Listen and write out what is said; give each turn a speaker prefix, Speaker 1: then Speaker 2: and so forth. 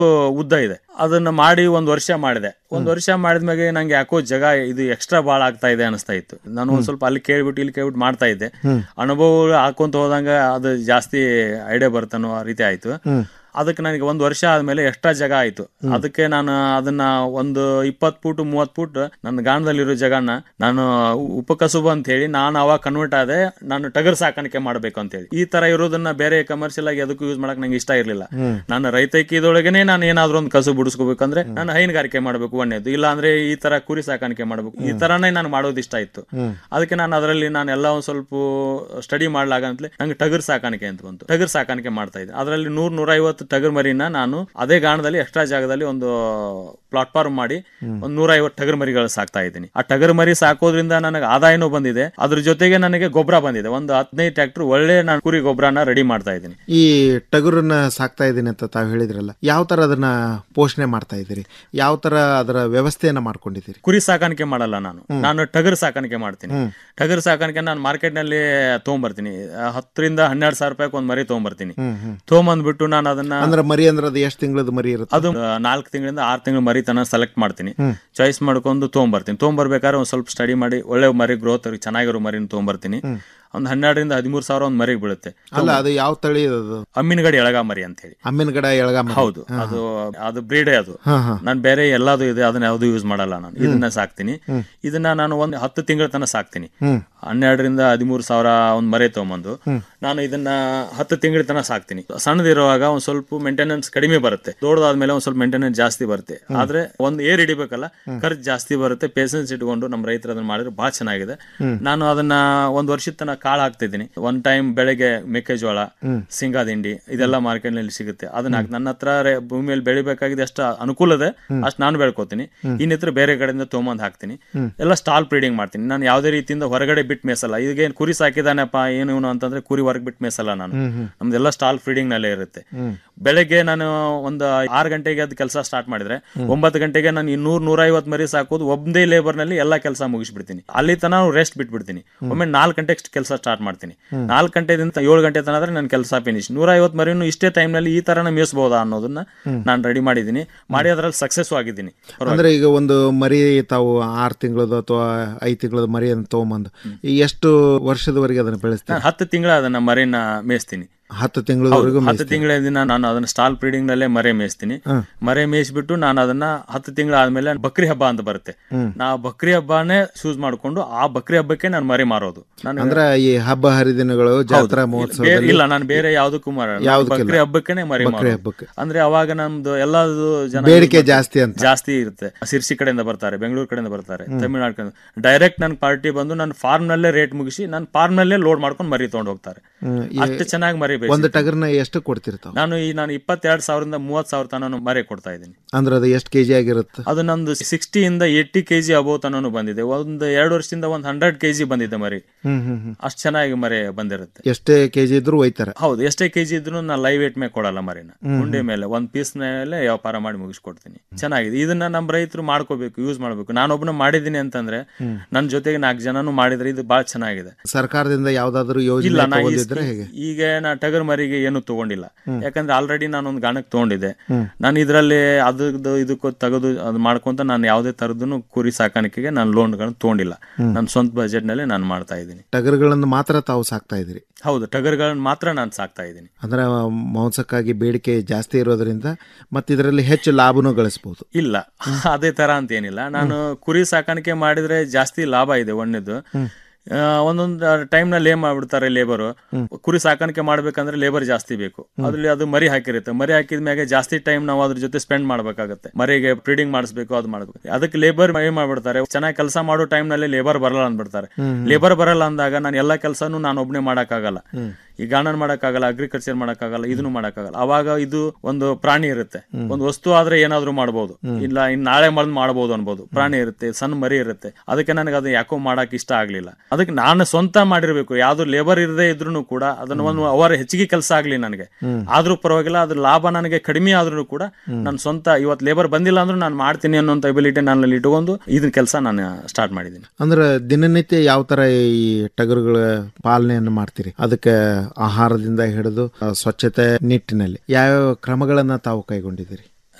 Speaker 1: ಉದ್ದ ಇದೆ ಅದನ್ನ ಮಾಡಿ ಒಂದ್ ವರ್ಷ ಮಾಡಿದೆ ಒಂದ್ ವರ್ಷ ಮಾಡಿದ್ಮೇಲೆ ನಂಗೆ ಯಾಕೋ ಜಗ ಇದು ಎಕ್ಸ್ಟ್ರಾ ಬಾಳ ಆಗ್ತಾ ಇದೆ ಅನಿಸ್ತಾ ಇತ್ತು ನಾನು ಒಂದ್ ಸ್ವಲ್ಪ ಅಲ್ಲಿ ಕೇಳ್ಬಿಟ್ಟು ಇಲ್ಲಿ ಕೇಳ್ಬಿಟ್ಟು ಮಾಡ್ತಾ ಇದ್ದೆ ಅನುಭವ ಹಾಕೊಂತ ಹೋದಂಗ ಅದು ಜಾಸ್ತಿ ಐಡಿಯಾ ಬರ್ತಾನೋ ಆ ರೀತಿ ಆಯ್ತು ಅದಕ್ಕೆ ನನಗೆ ಒಂದು ವರ್ಷ ಆದ್ಮೇಲೆ ಎಕ್ಸ್ಟ್ರಾ ಜಾಗ ಆಯ್ತು ಅದಕ್ಕೆ ನಾನು ಅದನ್ನ ಒಂದು ಇಪ್ಪತ್ ಫೂಟ್ ಮೂವತ್ ಫೂಟ್ ನನ್ನ ಗಾಣದಲ್ಲಿರೋ ಜಾಗನ ನಾನು ಉಪಕಸುಬು ಅಂತ ಹೇಳಿ ನಾನು ಅವಾಗ ಕನ್ವರ್ಟ್ ಆದೆ ನಾನು ಟಗರ್ ಸಾಕಾಣಿಕೆ ಮಾಡ್ಬೇಕು ಅಂತ ಹೇಳಿ ಈ ತರ ಇರೋದನ್ನ ಬೇರೆ ಕಮರ್ಷಿಯಲ್ ಆಗಿ ಅದಕ್ಕೂ ಯೂಸ್ ಮಾಡಕ್ ನಂಗೆ ಇಷ್ಟ ಇರ್ಲಿಲ್ಲ ನಾನು ರೈತೈಕಿದೊಳಗನೆ ನಾನು ಏನಾದ್ರೂ ಒಂದು ಕಸು ಬಿಡಿಸ್ಕೋಬೇಕಂದ್ರೆ ನಾನು ಹೈನುಗಾರಿಕೆ ಮಾಡಬೇಕು ಒಣ್ಣೆದು ಇಲ್ಲ ಅಂದ್ರೆ ಈ ತರ ಕುರಿ ಸಾಕಾಣಿಕೆ ಮಾಡಬೇಕು ಈ ತರಾನೇ ನಾನು ಮಾಡೋದು ಇಷ್ಟ ಇತ್ತು ಅದಕ್ಕೆ ನಾನು ಅದರಲ್ಲಿ ನಾನು ಎಲ್ಲ ಒಂದ್ ಸ್ವಲ್ಪ ಸ್ಟಡಿ ಮಾಡ್ಲಾಗಂತಲೇ ನಂಗೆ ಟಗರ್ ಸಾಕಾಣಿಕೆ ಅಂತ ಬಂತು ಟಗರ್ ಸಾಕಾಣಿಕೆ ಮಾಡ್ತಾ ಇದ್ದೆ ಅದರಲ್ಲಿ ನೂರ್ ನೂರ ಐವತ್ತು ಟಗರ್ ಮರಿನ ನಾನು ಅದೇ ಗಾಣದಲ್ಲಿ ಎಕ್ಸ್ಟ್ರಾ ಜಾಗದಲ್ಲಿ ಒಂದು ಪ್ಲಾಟ್ಫಾರ್ಮ್ ಮಾಡಿ ಒಂದ್ ನೂರ ಐವತ್ತು ಟಗರ್ ಮರಿಗಳು ಸಾಕ್ತಾ ಇದ್ದೀನಿ ಆ ಟಗರ್ ಮರಿ ಸಾಕೋದ್ರಿಂದ ನನಗೆ ಆದಾಯನೂ ಬಂದಿದೆ ಅದ್ರ ಜೊತೆಗೆ ನನಗೆ ಗೊಬ್ಬರ ಬಂದಿದೆ ಒಂದು ಹದಿನೈದು ಟ್ರ್ಯಾಕ್ಟರ್ ಒಳ್ಳೆ ನಾನು ಕುರಿ ಗೊಬ್ಬರನ ರೆಡಿ ಮಾಡ್ತಾ ಇದ್ದೀನಿ
Speaker 2: ಈ ಟಗರನ್ನ ಸಾಕ್ತಾ ಇದ್ದೀನಿ ಅಂತ ತಾವು ಹೇಳಿದ್ರಲ್ಲ ಯಾವ ತರ ಅದನ್ನ ಪೋಷಣೆ ಮಾಡ್ತಾ ಇದ್ದೀರಿ ಯಾವ ತರ ಅದರ ವ್ಯವಸ್ಥೆಯನ್ನ ಮಾಡ್ಕೊಂಡಿದ್ದೀರಿ
Speaker 1: ಕುರಿ ಸಾಕಾಣಿಕೆ ಮಾಡಲ್ಲ ನಾನು ನಾನು ಟಗರ್ ಸಾಕಾಣಿಕೆ ಮಾಡ್ತೀನಿ ಟಗರ್ ಸಾಕಾಣಿಕೆ ನಾನು ಮಾರ್ಕೆಟ್ ನಲ್ಲಿ ತಗೊಂಡ್ಬರ್ತೀನಿ ಆ, ಹತ್ತರಿಂದ ಹನ್ನೆರಡು ಸಾವಿರ ರೂಪಾಯಿ ಒಂದು ಮರಿ ತಗೊಂಡ್ಬರ್ತೀನಿ ತಗೊಂಬಂದ್ಬಿಟ್ಟು ನಾನು ಅದನ್ನ
Speaker 2: ಅಂದ್ರೆ ಮರಿ ಅಂದ್ರೆ ಅದು ಎಷ್ಟು ತಿಂಗಳದ ಮರಿ ಇರುತ್ತೆ
Speaker 1: ಅದು ನಾಲ್ಕು ತಿಂಗಳಿಂದ ಆರು ತಿಂಗಳ ಮರಿ ತನ ಸೆಲೆಕ್ಟ್ ಮಾಡ್ತೀನಿ ಚಾಯ್ಸ್ ಮಾಡ್ಕೊಂಡು ತೊಗೊಂಬರ್ತೀನಿ ತೊಗೊಂಬರ್ಬೇಕಾದ್ರೆ ಒಂದು ಸ್ವಲ್ಪ ಸ್ಟಡಿ ಮಾಡಿ ಒಳ್ಳೆ ಮರಿ ಗ್ರೋತ್ ಚೆನ್ನಾಗಿರೋ ಮರಿನ ತೊಗೊಂಬರ್ತೀನಿ ಒಂದು ಹನ್ನೆರಡರಿಂದ ಹದಿಮೂರು ಸಾವಿರ ಒಂದು ಮರಿಗೆ ಬೀಳುತ್ತೆ
Speaker 2: ಅಲ್ಲ ಅದು ಯಾವ ತಳಿ ಅದು
Speaker 1: ಅಮ್ಮಿನಗಡಿ ಎಳಗ ಮರಿ ಅಂತ ಹೇಳಿ
Speaker 2: ಅಮ್ಮಿನಗಡ ಎಳಗ ಮರಿ.
Speaker 1: ಹೌದು ಅದು ಅದು ಬ್ರೀಡೇ ಅದು
Speaker 2: ಹಾ, ಹಾ.
Speaker 1: ನಾನು ಬೇರೆ ಎಲ್ಲದು ಇದೆ ಅದನ್ನ ಯಾವ್ದು ಯೂಸ್ ಮಾಡಲ್ಲ ನಾನು ಇದನ್ನ ಸಾಕ್ತೀನಿ ಇದನ್ನ ನಾನು ಒಂದು ಹತ್ತು ತಿಂಗಳ ತನಕ ಸಾಕ್ತೀನಿ ಹನ್ನೆರಡರಿಂದ ಹದಿಮೂರು ಸಾವಿರ ಒಂದ್ ಮರೆ ತಗೊಂಬಂದು ನಾನು ಇದನ್ನ ಹತ್ತು ತಿಂಗಳ ತನಕ ಸಾಕ್ತೀನಿ ಸಣ್ಣದಿರುವಾಗ ಒಂದ್ ಸ್ವಲ್ಪ ಮೇಂಟೆನೆನ್ಸ್ ಕಡಿಮೆ ಬರುತ್ತೆ ದೊಡ್ಡದಾದ್ಮೇಲೆ ಒಂದ್ ಸ್ವಲ್ಪ ಮೇಂಟೆನೆನ್ಸ್ ಜಾಸ್ತಿ ಬರುತ್ತೆ ಆದ್ರೆ ಒಂದ್ ಏರ್ ಹಿಡಿಬೇಕಲ್ಲ ಖರ್ಚು ಜಾಸ್ತಿ ಬರುತ್ತೆ ಪೇಷನ್ಸ್ ಇಟ್ಕೊಂಡು ನಮ್ಮ ರೈತರು ಅದನ್ನ ಮಾಡಿದ್ರೆ ಬಹಳ ಚೆನ್ನಾಗಿದೆ ನಾನು ಅದನ್ನ ಒಂದ್ ವರ್ಷದ ತನಕ ಕಾಳು ಹಾಕ್ತಿದ್ದೀನಿ ಒನ್ ಟೈಮ್ ಬೆಳಗ್ಗೆ ಮೆಕ್ಕೆಜೋಳ ಶೇಂಗಾ ದಿಂಡಿ ಇದೆಲ್ಲ ಮಾರ್ಕೆಟ್ ನಲ್ಲಿ ಸಿಗುತ್ತೆ ಅದನ್ನ ಹಾಕ್- ನನ್ನ ಹತ್ರ ರೇ- ಭೂಮಿಯಲ್ಲಿ ಬೆಳಿಬೇಕಾಗಿದೆ ಎಷ್ಟು ಅನುಕೂಲ ಇದೆ ಅಷ್ಟು ನಾನು ಬೆಳ್ಕೊತೀನಿ ಇನ್ನಿತರ ಬೇರೆ ಕಡೆಯಿಂದ ತೊಗೊಂಬಂದ್ ಹಾಕ್ತೀನಿ ಎಲ್ಲ ಸ್ಟಾಲ್ ಬ್ರೀಡಿಂಗ್ ಮಾಡ್ತೀನಿ ನಾನು ಯಾವುದೇ ರೀತಿಯಿಂದ ಹೊರಗಡೆ ಬಿಟ್ಟು ಮೇಸಲ್ಲ ಈಗ ಏನ್ ಕುರಿ ಸಾಕಿದಾನೆಪ್ಪ ಏನು ಇವನು ಅಂತಂದ್ರೆ ಕುರಿ ಹೊರಗೆ ಬಿಟ್ಟು ಮೇಸಲ್ಲ ನಾನು ನಮ್ದೆಲ್ಲ ಸ್ಟಾಲ್ ಫೀಡಿಂಗ್ ನಲ್ಲೇ ಇರುತ್ತೆ ಬೆಳಗ್ಗೆ ನಾನು ಒಂದು ಆರು ಗಂಟೆಗೆ ಅದು ಕೆಲಸ ಸ್ಟಾರ್ಟ್ ಮಾಡಿದ್ರೆ ಒಂಬತ್ತು ಗಂಟೆಗೆ ನಾನು ಇನ್ನೂರ್ ನೂರ ಐವತ್ತು ಮರಿ ಸಾಕೋದು ಒಂದೇ ಲೇಬರ್ ನಲ್ಲಿ ಎಲ್ಲಾ ಕೆಲಸ ಮುಗಿಸ್ಬಿಡ್ತೀನಿ ಅಲ್ಲಿ ತನ ರೆಸ್ಟ್ ಬಿಟ್ಬಿಡ್ತೀನಿ ಒಮ್ಮೆ ನಾಲ್ಕು ಗಂಟೆಗೆ ಕೆಲಸ ಸ್ಟಾರ್ಟ್ ಮಾಡ್ತೀನಿ ನಾಲ್ಕು ಗಂಟೆದಿಂದ ಏಳು ಗಂಟೆ ತನಕ ಆದ್ರೆ ನನ್ನ ಕೆಲಸ ಫಿನಿಶ್ ನೂರ ಐವತ್ತು ಮರಿನು ಇಷ್ಟೇ time ನಲ್ಲಿ ಈ ತರನ ಮೇಯಿಸಬಹುದಾ ಅನ್ನೋದನ್ನ ನಾನು ರೆಡಿ ಮಾಡಿದ್ದೀನಿ ಮಾಡಿ ಅದ್ರಲ್ಲಿ ಸಕ್ಸಸ್ ಆಗಿದ್ದೀನಿ
Speaker 2: ಅಂದ್ರೆ ಈಗ ಒಂದು ಮರಿ ತಾವು ಆರು ತಿಂಗಳದ ಅಥವಾ ಐದು ತಿಂಗಳದ ಮರಿ ಅಂತ ತಗೊಂಬಂದು ಈ ಎಷ್ಟು ವರ್ಷದವರೆಗೆ ಅದನ್ನ ಬೆಳೆಸ್ತೀವಿ
Speaker 1: ನಾನು ಹತ್ತು ತಿಂಗಳ ಅದನ್ನ ಮರಿನ ಮೇಯಿಸ್ತೀನಿ
Speaker 2: ಹತ್ತು ತಿಂಗಳವರೆಗೂ
Speaker 1: ಹತ್ತು ತಿಂಗಳ ದಿನ ನಾನು ಅದನ್ನ ಸ್ಟಾಲ್ ಬ್ರೀಡಿಂಗ್ ನಲ್ಲೇ ಮರೆ ಮೇಯಿಸ್ತೀನಿ ಮರೆ ಮೇಯಿಸ್ಬಿಟ್ಟು ನಾನು ಅದನ್ನ ಹತ್ತು ತಿಂಗಳ ಆದ್ಮೇಲೆ ಬಕ್ರಿ ಹಬ್ಬ ಅಂತ ಬರುತ್ತೆ ನಾ ಬಕ್ರಿ ಹಬ್ಬನೇ ಚೂಸ್ ಮಾಡ್ಕೊಂಡು ಆ ಬಕ್ರಿ ಹಬ್ಬಕ್ಕೆ ನಾನು ಮರಿ ಮಾರೋದು ನಾನು
Speaker 2: ಅಂದ್ರೆ ಈ ಹಬ್ಬ ಹರಿದಿನಗಳು ಜಾತ್ರಾ ಮಹೋತ್ಸವ
Speaker 1: ಬೇರೆ- ಇಲ್ಲ ನಾನು ಬೇರೆ ಯಾವ್ದಕ್ಕೂ ಮಾರ
Speaker 2: ಯಾವ್ದಕ್ಕಿಲ್ಲ.
Speaker 1: ಬಕ್ರಿ ಹಬ್ಬಕ್ಕೇನೆ ಮರಿ
Speaker 2: ಬಕ್ರಿ
Speaker 1: ಮಾರೋದು
Speaker 2: ಹಬ್ಬಕ್ಕೆ.
Speaker 1: ಅಂದ್ರೆ ಅವಾಗ ನಮ್ದು ಎಲ್ಲದು ಜನ
Speaker 2: ಬೇಡಿಕೆ ಜಾಸ್ತಿ ಅಂತ
Speaker 1: ಜಾಸ್ತಿ ಇರುತ್ತೆ ಸಿರ್ಸಿ ಕಡೆಯಿಂದ ಬರ್ತಾರೆ ಬೆಂಗಳೂರು ಕಡೆಯಿಂದ ಬರ್ತಾರೆ ತಮಿಳ್ನಾಡು ಕಡೆಯಿಂದ ಡೈರೆಕ್ಟ್ ನನ್ ಪಾರ್ಟಿ ಬಂದು ನನ್ನ ಫಾರ್ಮ್ ನಲ್ಲೇ ರೇಟ್ ಮುಗಿಸಿ ನನ್ನ ಫಾರ್ಮ್ ನಲ್ಲೇ ಲೋಡ್ ಮಾಡ್ಕೊಂಡು ಮರಿ ತಗೊಂಡು ಹೋಗ್ತಾರೆ
Speaker 2: ಹ್ಮ್, ಈ
Speaker 1: ಅಷ್ಟು ಚೆನ್ನಾಗಿ ಮರಿ ಬೇಯಿಸಿ
Speaker 2: ಒಂದು ಟಗರ್ನ ಎಷ್ಟು ಕೊಡ್ತಿರ್ತಾವ
Speaker 1: ನಾನು ಈ ನಾನು ಇಪ್ಪತ್ತೆರಡು ಸಾವಿರದಿಂದ ಮೂವತ್ ಸಾವಿರ ತನಕ ಮರೆ ಕೊಡ್ತಾ ಇದ್ದೀನಿ
Speaker 2: ಅಂದ್ರೆ ಅದು ಎಷ್ಟು ಕೆಜಿ ಆಗಿರುತ್ತೆ
Speaker 1: ಅದು ನಂದು ಸಿಕ್ಸ್ಟಿಯಿಂದ ಏಯ್ಟಿ ಕೆಜಿ ಅಬೋವ್ ತನೂ ಬಂದಿದೆ ಒಂದು ಎರಡು ವರ್ಷದಿಂದ ಒಂದು ಹಂಡ್ರೆಡ್ ಕೆಜಿ ಬಂದಿದೆ ಮರಿ
Speaker 2: ಹ್ಮ್ ಹ್ಮ್ ಹ್ಮ್
Speaker 1: ಅಷ್ಟು ಚೆನ್ನಾಗಿ ಮರಿ ಬಂದಿರುತ್ತೆ
Speaker 2: ಎಷ್ಟೇ ಕೆಜಿ ಇದ್ರು ಒಯ್ತಾರೆ
Speaker 1: ಹೌದು ಎಷ್ಟೇ ಕೆಜಿ ಇದ್ರು ನಾನು ಲೈವ್ ವೇಟ್ ಮೇಲೆ ಕೊಡಲ್ಲ ಮರಿನ ಉಂಡೆ ಮೇಲೆ ಒಂದ್ ಪೀಸ್ ಮೇಲೆ ವ್ಯಾಪಾರ ಮಾಡಿ ಮುಗಿಸ್ಕೊಡ್ತೀನಿ ಚೆನ್ನಾಗಿದೆ ಇದನ್ನ ನಮ್ಮ ರೈತರು ಮಾಡ್ಕೋಬೇಕು ಯೂಸ್ ಮಾಡ್ಬೇಕು ನಾನೊಬ್ಬನ ಮಾಡಿದ್ದೀನಿ ಅಂತಂದ್ರೆ ನನ್ನ ಜೊತೆಗೆ ನಾಲ್ಕು ಜನನು ಮಾಡಿದ್ರೆ ಇದು ಬಹಳ ಚೆನ್ನಾಗಿದೆ
Speaker 2: ಸರ್ಕಾರದಿಂದ ಯಾವ್ದಾದ್ರು
Speaker 1: ಇಲ್ಲ
Speaker 2: ಯೋಜನೆ
Speaker 1: ನಾ ಈ-
Speaker 2: ತಗೊಂಡಿದ್ರೆ ಹೇಗೆ
Speaker 1: ಈಗ ನಾ ಟಗರ್ ಮರಿಗೆ ಏನು ತಗೊಂಡಿಲ್ಲ ಯಾಕಂದ್ರೆ ಆಲ್ರೆಡಿ ನಾನು ಒಂದು ಗಾಣಕ್ ತಗೊಂಡಿದ್ದೆ ನಾನು ಇದರಲ್ಲಿ ಅದ್ರದ್ದು ಇದಕ್ಕೂ ತೆಗೆದು ಅದು ಮಾಡ್ಕೊಂತ ನಾನು ಯಾವುದೇ ತರದ್ದು ಕುರಿ ಸಾಕಾಣಿಕೆಗೆ ನಾನು ಲೋನ್ಗಳನ್ನ ತಗೊಂಡಿಲ್ಲ ನನ್ನ ಸ್ವಂತ ಬಜೆಟ್ ನಲ್ಲಿ ನಾನು ಮಾಡ್ತಾ ಇದ್ದೀನಿ
Speaker 2: ಟಗರ್ಗಳನ್ನು ಮಾತ್ರ ತಾವು ಸಾಕ್ತಾ ಇದ್ರಿ
Speaker 1: ಹೌದು ಟಗರ್ಗಳನ್ನ ಮಾತ್ರ ನಾನು ಸಾಕ್ತಾ ಇದ್ದೀನಿ
Speaker 2: ಅಂದ್ರೆ ಮಾಂಸಕ್ಕಾಗಿ ಬೇಡಿಕೆ ಜಾಸ್ತಿ ಇರೋದ್ರಿಂದ ಮತ್ತೆ ಇದರಲ್ಲಿ ಹೆಚ್ಚು ಲಾಭನೂ ಗಳಿಸಬಹುದು
Speaker 1: ಇಲ್ಲ ಅದೇ ತರ ಅಂತ ಏನಿಲ್ಲ ನಾನು ಕುರಿ ಸಾಕಾಣಿಕೆ ಮಾಡಿದ್ರೆ ಜಾಸ್ತಿ ಲಾಭ ಇದೆ ಒಣ್ಣೆದು ಆ, ಒಂದೊಂದು ಟೈಮ್ ನಲ್ಲಿ ಏನ್ ಮಾಡ್ಬಿಡ್ತಾರೆ ಲೇಬರ್ ಕುರಿ ಸಾಕಾಣಿಕೆ ಮಾಡ್ಬೇಕಂದ್ರೆ ಲೇಬರ್ ಜಾಸ್ತಿ ಬೇಕು ಅದ್ರಲ್ಲಿ ಅದು ಮರಿ ಹಾಕಿರುತ್ತೆ ಮರಿ ಹಾಕಿದ ಮ್ಯಾಗೆ ಜಾಸ್ತಿ ಟೈಮ್ ನಾವು ಅದ್ರ ಜೊತೆ ಸ್ಪೆಂಡ್ ಮಾಡ್ಬೇಕಾಗತ್ತೆ ಮರಿಗೆ ಬ್ರೀಡಿಂಗ್ ಮಾಡಿಸ್ಬೇಕು ಅದು ಮಾಡ್ಬೇಕು ಅದಕ್ಕೆ ಲೇಬರ್ ಏನ್ ಮಾಡ್ಬಿಡ್ತಾರೆ ಚೆನ್ನಾಗಿ ಕೆಲಸ ಮಾಡೋ ಟೈಮ್ ನಲ್ಲಿ ಲೇಬರ್ ಬರಲ್ಲ ಅಂದ್ಬಿಡ್ತಾರೆ ಲೇಬರ್ ಬರಲ್ಲ ಅಂದಾಗ ನಾನು ಎಲ್ಲಾ ಕೆಲಸನೂ ನಾನು ಒಬ್ನೇ ಮಾಡಕ್ಕಾಗಲ್ಲ ಈ ಗಾರ್ಡನ್ ಮಾಡಕ್ಕಾಗಲ್ಲ ಅಗ್ರಿಕಲ್ಚರ್ ಮಾಡಕ್ಕಾಗಲ್ಲ ಇದನ್ನು ಮಾಡಕ್ಕಾಗಲ್ಲ ಅವಾಗ ಇದು ಒಂದು ಪ್ರಾಣಿ ಇರುತ್ತೆ ಒಂದು ವಸ್ತು ಆದ್ರೆ ಏನಾದ್ರೂ ಮಾಡ್ಬೋದು ಇಲ್ಲ ಇನ್ ನಾಳೆ ಬಂದ್ ಮಾಡ್ಬೋದು ಅನ್ಬೋದು ಪ್ರಾಣಿ ಇರುತ್ತೆ ಸಣ್ಣ ಮರಿ ಇರುತ್ತೆ ಅದಕ್ಕೆ ನನಗೆ ಅದು ಯಾಕೋ ಮಾಡಕ್ ಇಷ್ಟ ಆಗ್ಲಿಲ್ಲ ಅದಕ್ಕೆ ನಾನು ಸ್ವಂತ ಮಾಡಿರ್ಬೇಕು ಯಾವ್ದು ಲೇಬರ್ ಇರದೇ ಇದ್ರು ಕೂಡ ಅದನ್ನ ಒಂದು ಅವರ ಹೆಚ್ಚಿಗೆ ಕೆಲಸ ಆಗ್ಲಿ ನನಗೆ ಆದ್ರೂ ಪರವಾಗಿಲ್ಲ ಅದ್ರ ಲಾಭ ನನಗೆ ಕಡಿಮೆ ಆದ್ರೂ ಕೂಡ ನಾನು ಸ್ವಂತ ಇವತ್ತು ಲೇಬರ್ ಬಂದಿಲ್ಲ ಅಂದ್ರೂ ನಾನು ಮಾಡ್ತೀನಿ ಅನ್ನೋಂಥ ಎಬಿಲಿಟಿ ನನ್ನಲ್ಲಿ ಇಟ್ಕೊಂಡು ಇದನ್ನ ಕೆಲಸ ನಾನು ಸ್ಟಾರ್ಟ್ ಮಾಡಿದ್ದೀನಿ
Speaker 2: ಅಂದ್ರೆ ದಿನನಿತ್ಯ ಯಾವ ತರ ಈ ಟಗರುಗಳ ಪಾಲನೆಯನ್ನು ಮಾಡ್ತೀರಿ ಅದಕ್ಕೆ ಆಹಾರದಿಂದ ಹಿಡಿದು ಆ, ಸ್ವಚ್ಛತೆ ನಿಟ್ಟಿನಲ್ಲಿ ಯಾವ್ಯಾವ ಕ್ರಮಗಳನ್ನ ತಾವು ಕೈಗೊಂಡಿದ್ದೀರಿ